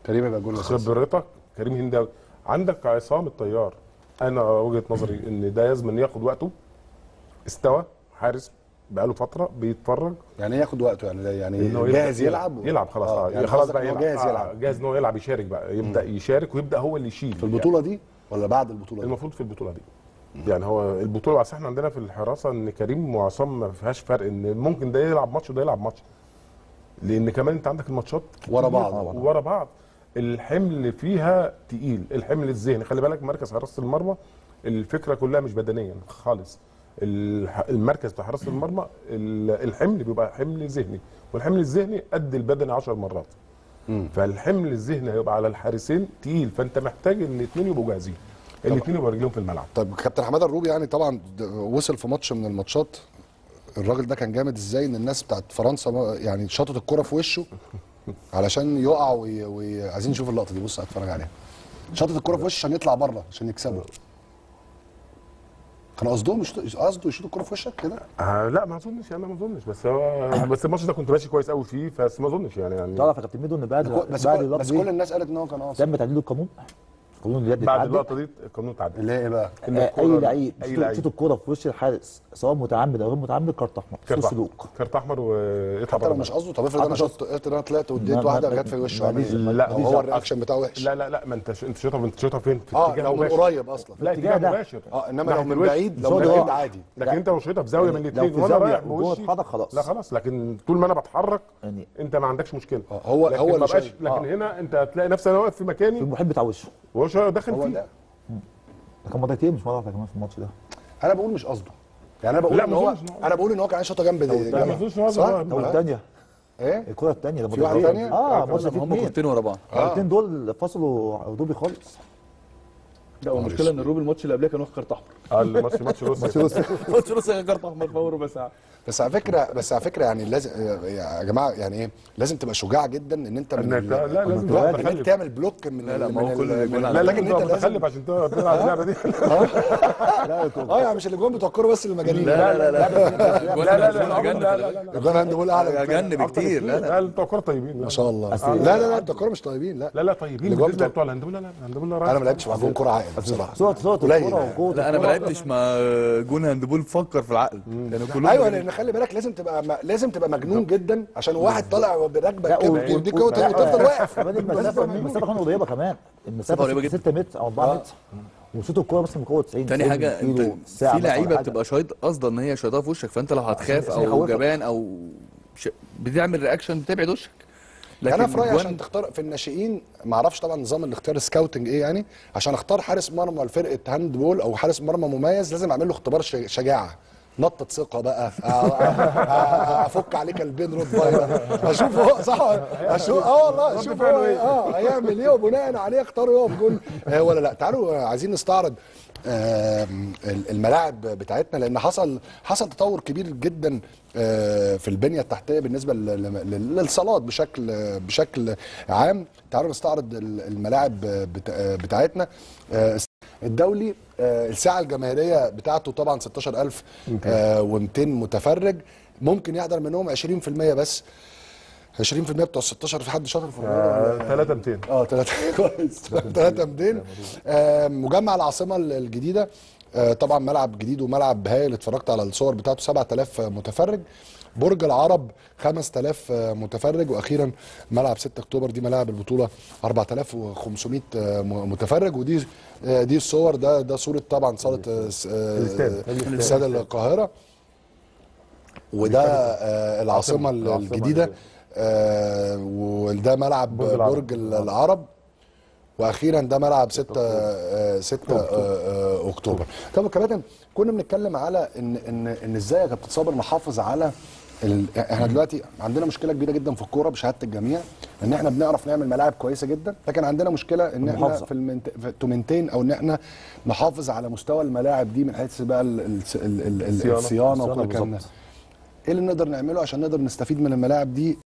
كريم يبقى جول الأساسي. خبرتك كريم هنداوي عندك عصام الطيار انا وجهه نظري ان ده لازم إن ياخد وقته استوى حارس بقاله فتره بيتفرج يعني ياخد وقته يعني ده يعني إن هو جاهز يبدأ- يلعب يلعب خلاص آه، آه. يعني خلاص قصدك بقى إن هو يلعب جاهز آه، يلعب جاهز ان هو يلعب يشارك بقى يبدا يشارك ويبدا هو اللي يشيل في البطوله دي ولا بعد البطوله دي؟ المفروض في البطوله دي يعني هو البطوله بس احنا عندنا في الحراسه ان كريم وعصام ما فيهاش فرق ان ممكن ده يلعب ماتش وده يلعب ماتش لان كمان انت عندك الماتشات ورا كتير بعض. ورا بعض الحمل فيها تقيل الحمل الذهني خلي بالك مركز حراسه المرمى الفكره كلها مش بدنيا خالص الح- المركز بتاع حراسه المرمى ال- الحمل بيبقى حمل ذهني والحمل الذهني قد البدني 10 مرات فالحمل الذهني هيبقى على الحارسين تقيل فانت محتاج الاثنين يبقوا جاهزين الاثنين يبقوا رجليهم في الملعب طب كابتن حماده الروبي يعني طبعا د- وصل في ماتش من الماتشات الراجل ده كان جامد ازاي ان الناس بتاعت فرنسا ما- يعني شاطت الكرة في وشه علشان يقع وي- وي- عايزين نشوف اللقطه دي بص اتفرج عليها شاطت الكرة في وشه عشان يطلع بره عشان يكسبوا كان قصدهم يشوط- قصده يشوط الكرة في وشك كده آه لا ما اظنش انا ما اظنش بس هو بس الماتش ده كنت ماشي كويس قوي فيه بس ما اظنش يعني يعني تعرف يا كابتن ميدو ان بعد بس بعد كل اللقطه بس كل دي الناس قالت ان هو كان قاصد تم تعديل القانون قانون اليد بعد اتعدل. اللقطه دي القانون اتعدل اللي هي ايه بقى؟ إن آه، الكرة- اي لعيب اي شوط- لعيب شوط الكوره في وش الحارس سواء متعمد او غير متعمد كارت احمر كارت سوء احمر سلوك كارت احمر ويطلع حتى لو بره مش قصده طب افرض انا حتى شفت افرض انا طلعت واديت ما- واحده ما- جت في وشه ما- عمل ايه؟ لا، لو دي هو زق- الرياكشن بتاعه وحش لا لا لا ما انت ش- انت شايطها انت شايطها فين في اه اتجاه لو من مباشر. قريب اصلا لا الاتجاه اتجاه ده. مباشر اه انما ناحية لو من الوش. بعيد لو مش هو من ده بعيد بقى. عادي لكن لا. انت لو شايطها بزاويه من يعني الاثنين لو في وانا زاوية رايح وجوه بوشي اتحرك خلاص. لا خلاص لكن طول ما انا بتحرك يعني انت ما عندكش مشكله آه، هو- لكن هو ما اللي بقاش شايل. لكن آه. هنا انت هتلاقي نفسك انا واقف في في مكاني المحيط بتاع وشه وهو شا- داخل هو فيه ده ده كان مرتين مش مره واحده كمان في الماتش ده انا بقول مش قصده يعني انا بقول لا، ان ما هو أظنش إن هو- انا بقول ان هو كان عايز شوطه جنب دي لا، ما أظنش إن هو صح؟ ده. طب آه. الثانيه ايه الكره الثانيه ده في واحدة مرتين. تانية؟ اه الماتش فيه هم اثنين كورتين ورا بعض الاثنين دول فصلوا روبي خالص لا والمشكله ان الروبي الماتش اللي قبلها كان واخد كارت احمر اه الماتش ماتش روسيا ماتش روسيا كان كارت احمر في اول ربع ساعه بس على فكره بس على فكره يعني لازم يا جماعه يعني ايه لازم تبقى شجاع جدا ان انت من إنك- ال- لا، لازم لا، تبقى ان انت متخلف. تعمل بلوك من لا، لا، ال- ما هو من كل ال- الجون من- على- لا لا لكن لازم انت تبقى لازم متخلف عشان تقدر تلعب اللعبه دي اه يعني مش الاجوان بتوع الكوره بس المجانين لا لا لا لا لا لا لا أجن لا خلي لا بالك. لا اجوان هاند بول اعلى من كده. اجن بكتير لا لا لا بتوع كوره طيبين ما شاء الله أصل- لا لا لا بتوع الكوره مش طيبين لا لا لا طيبين الأجوان بالنسبه بتوع- بتوع الهاندبول لا لا الهاندبول لا انا ما لعبتش مع جون كوره عاقل بصراحه صوت صوت قليل الكوره يعني. وقوه لا انا ما الكرة. لعبتش مع جون هاندبول فكر في العقل لان كلهم ايوه لان خلي بالك لازم تبقى م- لازم تبقى مجنون جدا عشان واحد طالع براكبك لا، كده و- ويديك و- كوره لا، وتفضل واقف كمان المسافه المسافه كانت قريبه كمان المسافه قريبة جدا. 6 متر او 4 متر وصوت الكوره مثلا من قوه 90 تاني 90 حاجه انت كيلو ساعة في مثلاً لعيبه ولا حاجة. بتبقى شايط قصدا ان هي شايطها في وشك فانت لو هتخاف عشان او يخوفك. جبان او ش... بتعمل رياكشن بتبعد وشك انا في رايي الجوان- عشان تختار في الناشئين ما اعرفش طبعا نظام الاختيار سكاوتنج ايه يعني عشان اختار حارس مرمى لفرقه هاند بول او حارس مرمى مميز لازم اعمل له اختبار ش- شجاعه نطة ثقة بقى أ- أ- أ- افك عليه كلبين روت فايلر اشوف هو صح اشوف اه والله اشوف هو اه هيعمل ايه وبناء عليه اختار يقف جول آه ولا لا تعالوا آه، عايزين نستعرض آم، الملاعب بتاعتنا لان حصل حصل تطور كبير جدا آه، في البنيه التحتيه بالنسبه لل- لل- للصالات بشكل بشكل عام تعالوا نستعرض ال- الملاعب بتا- بتاعتنا آه، الدولي آه، الساعه الجماهيريه بتاعته طبعا 16200 متفرج ممكن يحضر منهم 20% بس 20% بتوع 16 في حد شاطر في الرياضة ولا- 3 200 اه 3 كويس 3 200 آه، مجمع العاصمه الجديده آه، طبعا ملعب جديد وملعب هايل اتفرجت على الصور بتاعته 7000 متفرج برج العرب 5000 متفرج واخيرا ملعب 6 اكتوبر دي ملاعب البطوله 4500 متفرج ودي آه، دي الصور ده ده صوره طبعا صاله آه، س- آه، الاستاد. استاد القاهره وده آه، العاصمه العاصمة الجديده آه، وده ملعب برج العرب. برج العرب واخيرا ده ملعب 6 6 اكتوبر طب يا كباتن كنا بنتكلم على ان ان ان ازاي يا كابتن صابر نحافظ على ال... احنا دلوقتي عندنا مشكله كبيره جدا في الكوره بشهاده الجميع ان احنا بنعرف نعمل ملاعب كويسه جدا لكن عندنا مشكله ان احنا المحافظة. في المنت... في التومنتين او ان احنا نحافظ على مستوى الملاعب دي من حيث بقى ال... ال... ال... ال... الصيانة. الصيانه وكل الصيانة الكلام ده بالظبط. ايه اللي نقدر نعمله عشان نقدر نستفيد من الملاعب دي